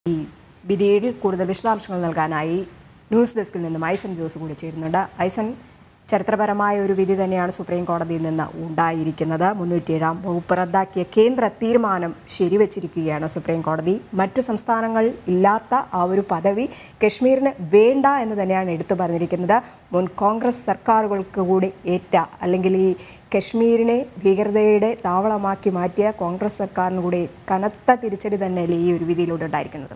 ഈ വിധിയിൽ കൂടുതൽ വിശദാംശങ്ങൾ നൽകാനായി ന്യൂസ് ഡെസ്കിൽ നിന്നും ഐസൻ ജോസ് കൂടി ചേരുന്നുണ്ട് ഐസൻ ചരിത്രപരമായ ഒരു വിധി തന്നെയാണ് സുപ്രീം കോടതിയിൽ നിന്ന് ഉണ്ടായിരിക്കുന്നത് മുന്നൂറ്റിയേഴാം വകുപ്പ് റദ്ദാക്കിയ കേന്ദ്ര തീരുമാനം ശരിവച്ചിരിക്കുകയാണ് സുപ്രീം കോടതി മറ്റ് സംസ്ഥാനങ്ങൾ ഇല്ലാത്ത ആ ഒരു പദവി കശ്മീരിന് വേണ്ട എന്ന് തന്നെയാണ് എടുത്തു പറഞ്ഞിരിക്കുന്നത് മുൻ കോൺഗ്രസ് സർക്കാരുകൾക്ക് കൂടി ഏറ്റ അല്ലെങ്കിൽ ഈ കശ്മീരിനെ ഭീകരതയുടെ താവളമാക്കി മാറ്റിയ കോൺഗ്രസ് സർക്കാരിന് കൂടി കനത്ത തിരിച്ചടി തന്നെയല്ലേ ഈ ഒരു വിധിയിലൂടെ ഉണ്ടായിരിക്കുന്നത്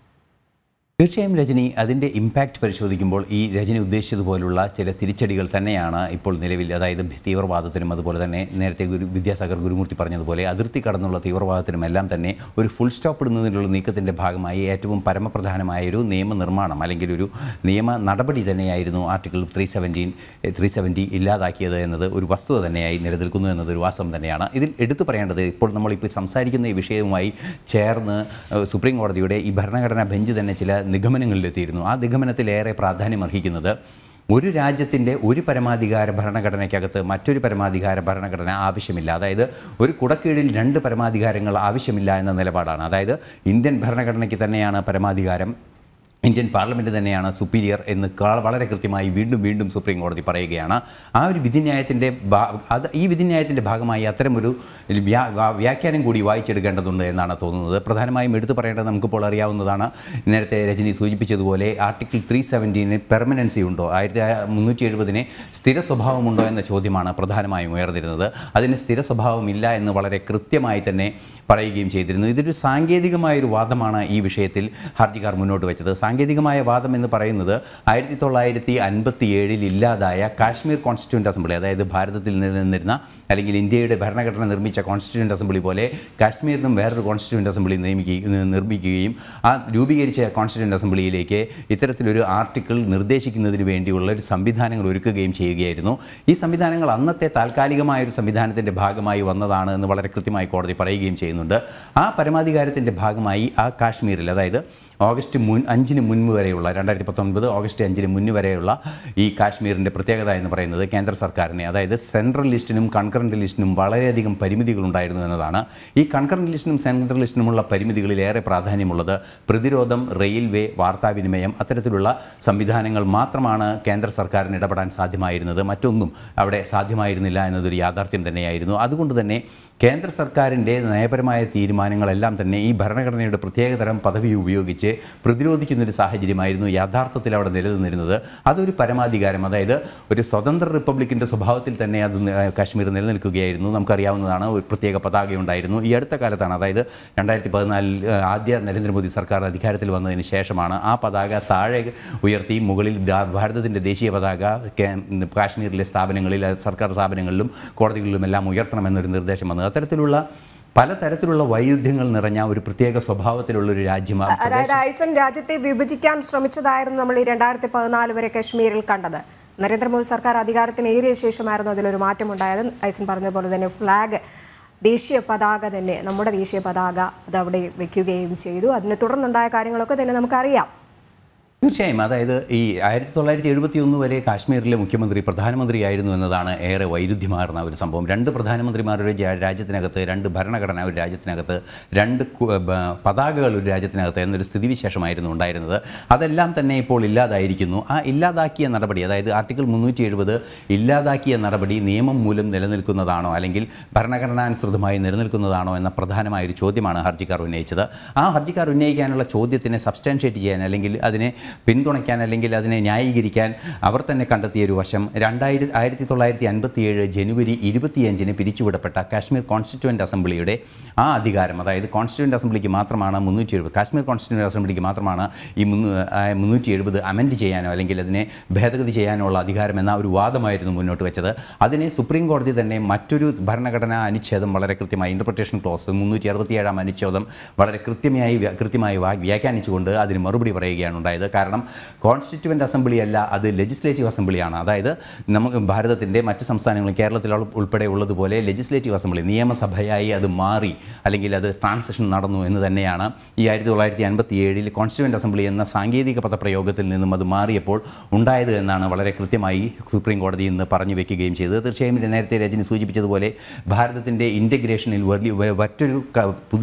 തീർച്ചയായും രജനി അതിൻ്റെ ഇമ്പാക്റ്റ് പരിശോധിക്കുമ്പോൾ ഈ രജനി ഉദ്ദേശിച്ചതുപോലുള്ള ചില തിരിച്ചടികൾ തന്നെയാണ് ഇപ്പോൾ നിലവിൽ അതായത് തീവ്രവാദത്തിനും അതുപോലെ തന്നെ നേരത്തെ ഗുരു വിദ്യാസാഗർ ഗുരുമൂർത്തി പറഞ്ഞതുപോലെ അതിർത്തി കടന്നുള്ള തീവ്രവാദത്തിനും എല്ലാം തന്നെ ഒരു ഫുൾ സ്റ്റോപ്പ് ഇടുന്നതിനുള്ള നീക്കത്തിൻ്റെ ഭാഗമായി ഏറ്റവും പരമപ്രധാനമായ ഒരു നിയമനിർമ്മാണം അല്ലെങ്കിൽ ഒരു നിയമ നടപടി തന്നെയായിരുന്നു article three seventeen three seventy ഇല്ലാതാക്കിയത് എന്നത് ഒരു വസ്തുത തന്നെയായി നിലനിൽക്കുന്നു എന്നതൊരു വാസ്തവം തന്നെയാണ് ഇതിൽ എടുത്തു പറയേണ്ടത് ഇപ്പോൾ നമ്മളിപ്പോൾ സംസാരിക്കുന്ന ഈ വിഷയവുമായി ചേർന്ന് ഏഹ്, സുപ്രീം കോടതിയുടെ ഈ ഭരണഘടനാ ബെഞ്ച് തന്നെ ചില നിഗമനങ്ങളിലെത്തിയിരുന്നു ആ നിഗമനത്തിലേറെ പ്രാധാന്യം അർഹിക്കുന്നത് ഒരു രാജ്യത്തിൻ്റെ ഒരു പരമാധികാര ഭരണഘടനയ്ക്കകത്ത് മറ്റൊരു പരമാധികാര ഭരണഘടന ആവശ്യമില്ല അതായത് ഒരു കുടക്കീഴിൽ രണ്ട് പരമാധികാരങ്ങൾ ആവശ്യമില്ല എന്ന നിലപാടാണ് അതായത് ഇന്ത്യൻ ഭരണഘടനയ്ക്ക് തന്നെയാണ് പരമാധികാരം ഇന്ത്യൻ പാർലമെൻറ്റ് തന്നെയാണ് സുപ്പീരിയർ എന്ന് കാ- വളരെ കൃത്യമായി വീണ്ടും വീണ്ടും സുപ്രീം കോടതി പറയുകയാണ് ആ ഒരു വിധിന്യായത്തിൻ്റെ ഭാ- അത് ഈ വിധിന്യായത്തിൻ്റെ ഭാഗമായി അത്തരമൊരു വ്യാ വ്യാ- വ്യാഖ്യാനം കൂടി വായിച്ചെടുക്കേണ്ടതുണ്ട് എന്നാണ് തോന്നുന്നത് പ്രധാനമായും എടുത്തു പറയേണ്ടത് നമുക്കിപ്പോൾ അറിയാവുന്നതാണ് നേരത്തെ രജനി സൂചിപ്പിച്ചതുപോലെ ആർട്ടിക്കിൾ ത്രീ സെവൻറ്റീന് പെർമനൻസി ഉണ്ടോ ആയിരത്തി മുന്നൂറ്റി എഴുപതിന് സ്ഥിര സ്വഭാവമുണ്ടോ എന്ന ചോദ്യമാണ് പ്രധാനമായും ഉയർന്നിരുന്നത് അതിന് സ്ഥിര സ്വഭാവമില്ല എന്ന് വളരെ കൃത്യമായി തന്നെ പറയുകയും ചെയ്തിരുന്നു ഇതൊരു സാങ്കേതികമായൊരു വാദമാണ് ഈ വിഷയത്തിൽ ഹർജിക്കാർ മുന്നോട്ട് വെച്ചത് സാങ്കേതികമായ വാദം എന്ന് പറയുന്നത് ആയിരത്തി തൊള്ളായിരത്തി അൻപത്തി ഏഴിൽ ഇല്ലാതായ കാശ്മീർ കോൺസ്റ്റിറ്റ്യൂൻ്റ് അസംബ്ലി അതായത് ഭാരതത്തിൽ നിലനിന്നിരുന്ന അല്ലെങ്കിൽ ഇന്ത്യയുടെ ഭരണഘടന നിർമ്മിച്ച കോൺസ്റ്റിറ്റ്യൂൻ്റ് അസംബ്ലി പോലെ കാശ്മീരിനും വേറൊരു കോൺസ്റ്റിറ്റ്യൂൻ്റ് അസംബ്ലി നിയമിക്കുകയും നിർമ്മിക്കുകയും ആ രൂപീകരിച്ച കോൺസ്റ്റിറ്റ്യൂൻ്റ് അസംബ്ലിയിലേക്ക് ഇത്തരത്തിലൊരു ആർട്ടിക്കിൾ നിർദ്ദേശിക്കുന്നതിന് വേണ്ടിയുള്ള ഒരു സംവിധാനങ്ങൾ ഒരുക്കുകയും ചെയ്യുകയായിരുന്നു ഈ സംവിധാനങ്ങൾ അന്നത്തെ താൽക്കാലികമായ ഒരു സംവിധാനത്തിൻ്റെ ഭാഗമായി വന്നതാണ് എന്ന് വളരെ കൃത്യമായി കോടതി പറയുകയും ചെയ്യുന്നുണ്ട് ആ പരമാധികാരത്തിൻ്റെ ഭാഗമായി ആ കാശ്മീരിൽ അതായത് ഓഗസ്റ്റ് മുൻ അഞ്ചിന് മുൻപ് വരെയുള്ള രണ്ടായിരത്തി പത്തൊൻപത് ഓഗസ്റ്റ് അഞ്ചിന് മുൻപ് വരെയുള്ള ഈ കാശ്മീരിൻ്റെ പ്രത്യേകത എന്ന് പറയുന്നത് കേന്ദ്ര സർക്കാരിനെ അതായത് സെൻട്രൽ ലിസ്റ്റിനും കൺകറൻറ്റ് ലിസ്റ്റിനും വളരെയധികം പരിമിതികളുണ്ടായിരുന്നു എന്നതാണ് ഈ കൺകറൻറ്റ് ലിസ്റ്റിനും സെൻട്രൽ ലിസ്റ്റിനുമുള്ള പരിമിതികളിൽ ഏറെ പ്രാധാന്യമുള്ളത് പ്രതിരോധം റെയിൽവേ വാർത്താവിനിമയം അത്തരത്തിലുള്ള സംവിധാനങ്ങൾ മാത്രമാണ് കേന്ദ്ര സർക്കാരിന് ഇടപെടാൻ സാധ്യമായിരുന്നത് മറ്റൊന്നും അവിടെ സാധ്യമായിരുന്നില്ല എന്നതൊരു യാഥാർത്ഥ്യം തന്നെയായിരുന്നു അതുകൊണ്ട് തന്നെ കേന്ദ്ര സർക്കാരിൻ്റെ നയപരമായ തീരുമാനങ്ങളെല്ലാം തന്നെ ഈ ഭരണഘടനയുടെ പ്രത്യേകതരം പദവി ഉപയോഗിച്ച് പ്രതിരോധിക്കുന്നൊരു സാഹചര്യമായിരുന്നു യഥാർത്ഥത്തിൽ അവിടെ നിലനിന്നിരുന്നത് അതൊരു പരമാധികാരം അതായത് ഒരു സ്വതന്ത്ര റിപ്പബ്ലിക്കിൻ്റെ സ്വഭാവത്തിൽ തന്നെ അത് നി- കാശ്മീർ നിലനിൽക്കുകയായിരുന്നു നമുക്കറിയാവുന്നതാണ് ഒരു പ്രത്യേക പതാകയുണ്ടായിരുന്നു ഈ അടുത്ത കാലത്താണ് അതായത് രണ്ടായിരത്തി പതിനാലിൽ ആദ്യ നരേന്ദ്രമോദി സർക്കാർ അധികാരത്തിൽ വന്നതിന് ശേഷമാണ് ആ പതാക താഴെ ഉയർത്തി മുകളിൽ ദാ- ഭാരതത്തിൻ്റെ ദേശീയ പതാക കേ- കാശ്മീരിലെ സ്ഥാപനങ്ങളിൽ സർക്കാർ സ്ഥാപനങ്ങളിലും കോടതികളിലും എല്ലാം ഉയർത്തണമെന്നൊരു നിർദ്ദേശം വന്നത് അത്തരത്തിലുള്ള പലതരത്തിലുള്ള വൈരുദ്ധ്യങ്ങൾ നിറഞ്ഞ ഒരു പ്രത്യേക സ്വഭാവത്തിലുള്ള ഒരു രാജ്യമാണ് അതായത് ഐസൻ രാജ്യത്തെ വിഭജിക്കാൻ ശ്രമിച്ചതായിരുന്നു നമ്മൾ ഈ രണ്ടായിരത്തി പതിനാല് വരെ കശ്മീരിൽ കണ്ടത് നരേന്ദ്രമോദി സർക്കാർ അധികാരത്തിനേറിയ ശേഷമായിരുന്നു അതിലൊരു മാറ്റമുണ്ടായത് ഐസൻ പറഞ്ഞ പോലെ തന്നെ ഫ്ലാഗ് ദേശീയ പതാക തന്നെ നമ്മുടെ ദേശീയ പതാക അത് അവിടെ വെക്കുകയും ചെയ്തു അതിനെ തുടർന്നുണ്ടായ കാര്യങ്ങളൊക്കെ തന്നെ നമുക്കറിയാം തീർച്ചയായും അതായത് ഈ ആയിരത്തി തൊള്ളായിരത്തി എഴുപത്തി ഒന്ന് വരെ കാശ്മീരിലെ മുഖ്യമന്ത്രി പ്രധാനമന്ത്രിയായിരുന്നു എന്നതാണ് ഏറെ വൈരുദ്ധ്യമാർന്ന ഒരു സംഭവം രണ്ട് പ്രധാനമന്ത്രിമാരുടെ ജാ- രാജ്യത്തിനകത്ത് രണ്ട് ഭരണഘടന ഒരു രാജ്യത്തിനകത്ത് രണ്ട് കു- ബ- പതാകകൾ ഒരു രാജ്യത്തിനകത്ത് എന്നൊരു സ്ഥിതിവിശേഷമായിരുന്നു ഉണ്ടായിരുന്നത് അതെല്ലാം തന്നെ ഇപ്പോൾ ഇല്ലാതായിരിക്കുന്നു ആ ഇല്ലാതാക്കിയ നടപടി അതായത് ആർട്ടിക്കിൾ മുന്നൂറ്റി എഴുപത് ഇല്ലാതാക്കിയ നടപടി നിയമം മൂലം നിലനിൽക്കുന്നതാണോ അല്ലെങ്കിൽ ഭരണഘടനാനുസൃതമായി നിലനിൽക്കുന്നതാണോ എന്ന പ്രധാനമായ ഒരു ചോദ്യമാണ് ഹർജിക്കാർ ഉന്നയിച്ചത് ആ ഹർജിക്കാർ ഉന്നയിക്കാനുള്ള ചോദ്യത്തിനെ സബ്സ്റ്റാൻഷ്യേറ്റ് ചെയ്യാൻ അല്ലെങ്കിൽ അതിനെ പിന്തുണയ്ക്കാൻ അല്ലെങ്കിൽ അതിനെ ന്യായീകരിക്കാൻ അവർ തന്നെ കണ്ടെത്തിയ ഒരു വശം രണ്ടായിരത്തി ആയിരത്തി തൊള്ളായിരത്തി അൻപത്തിയേഴ് ജനുവരി ഇരുപത്തിയഞ്ചിന് പിരിച്ചുവിടപ്പെട്ട കാശ്മീർ കോൺസ്റ്റിറ്റ്യൂവൻ്റ് അസംബ്ലിയുടെ ആ അധികാരം അതായത് കോൺസ്റ്റിറ്റ്യൂവൻ്റ് അസംബ്ലിക്ക് മാത്രമാണ് മുന്നൂറ്റി എഴുപത് കാശ്മീർ കോൺസ്റ്റിറ്റ്യൂവൻ്റ് അസംബ്ലിക്ക് മാത്രമാണ് ഈ മുന്നൂറ്റി എഴുപത് അമെൻഡ് ചെയ്യാനോ അല്ലെങ്കിൽ അതിനെ ഭേദഗതി ചെയ്യാനോ ഉള്ള അധികാരം എന്ന ഒരു വാദമായിരുന്നു മുന്നോട്ട് വെച്ചത് അതിനെ സുപ്രീം കോടതി തന്നെ മറ്റൊരു ഭരണഘടനാ അനുച്ഛേദം വളരെ കൃത്യമായി ഇൻ്റർപ്രിട്ടേഷൻ ക്ലോസ് മുന്നൂറ്റി അറുപത്തിയേഴാം അനുച്ഛേദം വളരെ കൃത്യമായി വ്യ- കൃത്യമായി വാ- വ്യാഖ്യാനിച്ചുകൊണ്ട് അതിന് മറുപടി പറയുകയാണ് ഉണ്ടായത് കാരണം കോൺസ്റ്റിറ്റ്യൂവൻ്റ് അസംബ്ലി അല്ല അത് ലെജിസ്ലേറ്റീവ് അസംബ്ലിയാണ് അതായത് നമുക്ക് ഭാരതത്തിൻ്റെ മറ്റ് സംസ്ഥാനങ്ങളും കേരളത്തിൽ ഉൾപ്പെടെ ഉള്ളതുപോലെ ലെജിസ്ലേറ്റീവ് അസംബ്ലി നിയമസഭയായി അത് മാറി അല്ലെങ്കിൽ അത് ട്രാൻസിഷൻ നടന്നു എന്ന് തന്നെയാണ് ഈ ആയിരത്തി തൊള്ളായിരത്തി അൻപത്തി ഏഴിൽ കോൺസ്റ്റിറ്റ്യൂവൻ്റ് അസംബ്ലി എന്ന സാങ്കേതിക പദപ്രയോഗത്തിൽ നിന്നും അത് മാറിയപ്പോൾ ഉണ്ടായത് എന്നാണ് വളരെ കൃത്യമായി സുപ്രീം കോടതി ഇന്ന് പറഞ്ഞു വെക്കുകയും ചെയ്തത് തീർച്ചയായും ഇത് നേരത്തെ രജനി സൂചിപ്പിച്ചതുപോലെ ഭാരതത്തിൻ്റെ ഇൻ്റഗ്രേഷനിൽ വലിയ വ- മറ്റൊരു ക- പുതിയ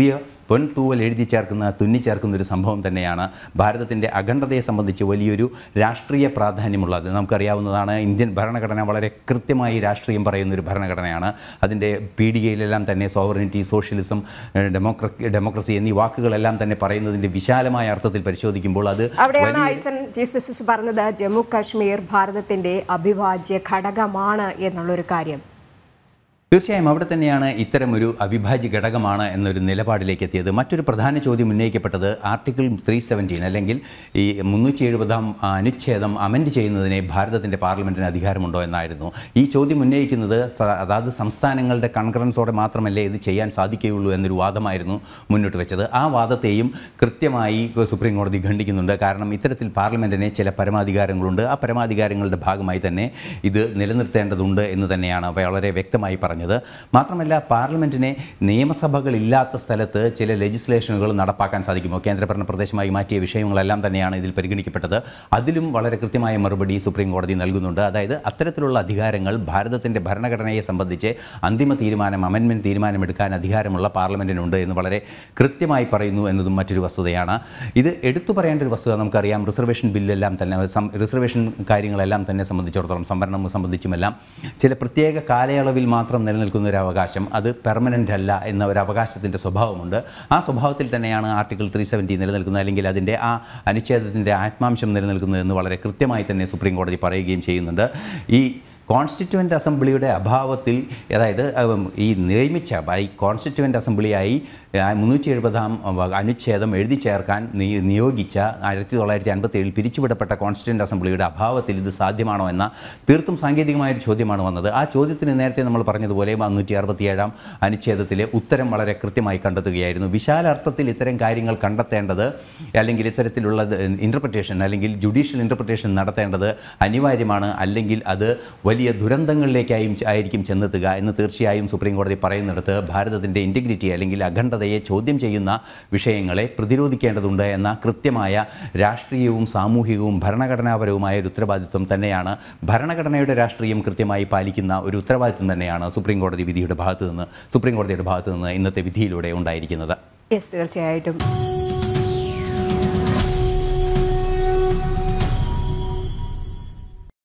പൊൻതൂവൽ എഴുതി ചേർക്കുന്ന തുന്നി ചേർക്കുന്ന ഒരു സംഭവം തന്നെയാണ് ഭാരതത്തിൻ്റെ അഖണ്ഡതയെ സംബന്ധിച്ച് വലിയൊരു രാഷ്ട്രീയ പ്രാധാന്യമുള്ളത് നമുക്കറിയാവുന്നതാണ് ഇന്ത്യൻ ഭരണഘടന വളരെ കൃത്യമായി രാഷ്ട്രീയം പറയുന്ന ഒരു ഭരണഘടനയാണ് അതിൻ്റെ പീഡികയിലെല്ലാം തന്നെ സോവറിനിറ്റി സോഷ്യലിസം ഡെമോക്ര ഡെമോക്രസി എന്നീ വാക്കുകളെല്ലാം തന്നെ പറയുന്നതിൻ്റെ വിശാലമായ അർത്ഥത്തിൽ പരിശോധിക്കുമ്പോൾ അത് അവിടെയാണ് വലിയ- ഐസൻ ചീഫ് ജസ്റ്റിസ് പറഞ്ഞത് ജമ്മു കാശ്മീർ ഭാരതത്തിന്റെ അവിഭാജ്യ ഘടകമാണ് എന്നുള്ളൊരു കാര്യം തീർച്ചയായും അവിടെ തന്നെയാണ് ഇത്തരമൊരു അവിഭാജ്യ ഘടകമാണ് എന്നൊരു നിലപാടിലേക്ക് എത്തിയത് മറ്റൊരു പ്രധാന ചോദ്യം ഉന്നയിക്കപ്പെട്ടത് ആർട്ടിക്കിൾ ത്രീ സെവൻറ്റീൻ അല്ലെങ്കിൽ ഈ മുന്നൂറ്റി എഴുപതാം അനുച്ഛേദം അമെൻഡ് ചെയ്യുന്നതിനെ ഭാരതത്തിൻ്റെ പാർലമെൻറ്റിന് അധികാരമുണ്ടോ എന്നായിരുന്നു ഈ ചോദ്യം ഉന്നയിക്കുന്നത് സ- അതാത് സംസ്ഥാനങ്ങളുടെ കൺകറൻസോടെ മാത്രമല്ലേ ഇത് ചെയ്യാൻ സാധിക്കുകയുള്ളൂ എന്നൊരു വാദമായിരുന്നു മുന്നോട്ട് വെച്ചത് ആ വാദത്തെയും കൃത്യമായി സുപ്രീം കോടതി ഖണ്ഡിക്കുന്നുണ്ട് കാരണം ഇത്തരത്തിൽ പാർലമെൻറ്റിന് ചില പരമാധികാരങ്ങളുണ്ട് ആ പരമാധികാരങ്ങളുടെ ഭാഗമായി തന്നെ ഇത് നിലനിർത്തേണ്ടതുണ്ട് എന്ന് തന്നെയാണ് വളരെ വ്യക്തമായി പറഞ്ഞത് മാത്രമല്ല പാർലമെൻറ്റിനെ നിയമസഭകളില്ലാത്ത സ്ഥലത്ത് ചില ലെജിസ്ലേഷനുകൾ നടപ്പാക്കാൻ സാധിക്കുമോ കേന്ദ്രഭരണ പ്രദേശമായി മാറ്റിയ വിഷയങ്ങളെല്ലാം തന്നെയാണ് ഇതിൽ പരിഗണിക്കപ്പെട്ടത് അതിലും വളരെ കൃത്യമായ മറുപടി സുപ്രീം കോടതി നൽകുന്നുണ്ട് അതായത് അത്തരത്തിലുള്ള അധികാരങ്ങൾ ഭാരതത്തിൻ്റെ ഭരണഘടനയെ സംബന്ധിച്ച് അന്തിമ തീരുമാനം അമെൻമെൻറ്റ് തീരുമാനമെടുക്കാൻ അധികാരമുള്ള പാർലമെൻറ്റിനുണ്ട് എന്ന് വളരെ കൃത്യമായി പറയുന്നു എന്നതും മറ്റൊരു വസ്തുതയാണ് ഇത് എടുത്തു പറയേണ്ട ഒരു വസ്തുത നമുക്കറിയാം റിസർവേഷൻ ബില്ലെല്ലാം തന്നെ സം- റിസർവേഷൻ കാര്യങ്ങളെല്ലാം തന്നെ സംബന്ധിച്ചിടത്തോളം സംവരണം സംബന്ധിച്ചുമെല്ലാം ചില പ്രത്യേക കാലയളവിൽ മാത്രം നിലനിൽക്കുന്ന ഒരു അവകാശം അത് പെർമനൻ്റ് അല്ല എന്ന ഒരു അവകാശത്തിൻ്റെ സ്വഭാവമുണ്ട് ആ സ്വഭാവത്തിൽ തന്നെയാണ് ആർട്ടിക്കിൾ ത്രീ സെവൻറ്റി നിലനിൽക്കുന്നത് അല്ലെങ്കിൽ അതിൻ്റെ ആ അനുച്ഛേദത്തിൻ്റെ ആത്മാംശം നിലനിൽക്കുന്നത് എന്ന് വളരെ കൃത്യമായി തന്നെ സുപ്രീം കോടതി പറയുകയും ചെയ്യുന്നുണ്ട് ഈ കോൺസ്റ്റിറ്റ്യുവൻ്റ് അസംബ്ലിയുടെ അഭാവത്തിൽ അതായത് ഉം, ഈ നിയമിച്ച ബൈ കോൺസ്റ്റിറ്റ്യുവൻ്റ് അസംബ്ലിയായി മുന്നൂറ്റി എഴുപതാം അനുച്ഛേദം എഴുതി ചേർക്കാൻ നി- നിയോഗിച്ച ആയിരത്തി തൊള്ളായിരത്തി അൻപത്തി ഏഴിൽ പിരിച്ചുവിടപ്പെട്ട കോൺസ്റ്റിറ്റ്യുവൻ്റ് അസംബ്ലിയുടെ അഭാവത്തിൽ ഇത് സാധ്യമാണോ എന്ന തീർത്തും സാങ്കേതികമായൊരു ചോദ്യമാണ് വന്നത് ആ ചോദ്യത്തിന് നേരത്തെ നമ്മൾ പറഞ്ഞതുപോലെ മുന്നൂറ്റി അറുപത്തിയേഴാം അനുച്ഛേദത്തിലെ ഉത്തരം വളരെ കൃത്യമായി കണ്ടെത്തുകയായിരുന്നു വിശാല അർത്ഥത്തിൽ ഇത്തരം കാര്യങ്ങൾ കണ്ടെത്തേണ്ടത് അല്ലെങ്കിൽ ഇത്തരത്തിലുള്ള ഇൻ്റർപ്രിറ്റേഷൻ അല്ലെങ്കിൽ ജുഡീഷ്യൽ ഇൻ്റർപ്രിറ്റേഷൻ നടത്തേണ്ടത് അനിവാര്യമാണ് അല്ലെങ്കിൽ അത് വലിയ ദുരന്തങ്ങളിലേക്കായും ആയിരിക്കും ചെന്നെത്തുക എന്ന് തീർച്ചയായും സുപ്രീം കോടതി പറയുന്നിടത്ത് ഭാരതത്തിൻ്റെ ഇൻറ്റിഗ്രിറ്റി അല്ലെങ്കിൽ അഖണ്ഡതയെ ചോദ്യം ചെയ്യുന്ന വിഷയങ്ങളെ പ്രതിരോധിക്കേണ്ടതുണ്ട് എന്ന കൃത്യമായ രാഷ്ട്രീയവും സാമൂഹികവും ഭരണഘടനാപരവുമായ ഒരു ഉത്തരവാദിത്വം തന്നെയാണ് ഭരണഘടനയുടെ രാഷ്ട്രീയം കൃത്യമായി പാലിക്കുന്ന ഒരു ഉത്തരവാദിത്വം തന്നെയാണ് സുപ്രീം കോടതി വിധിയുടെ ഭാഗത്ത് നിന്ന് സുപ്രീം കോടതിയുടെ ഭാഗത്ത് നിന്ന് ഇന്നത്തെ വിധിയിലൂടെ ഉണ്ടായിരിക്കുന്നത് യെസ് തീർച്ചയായിട്ടും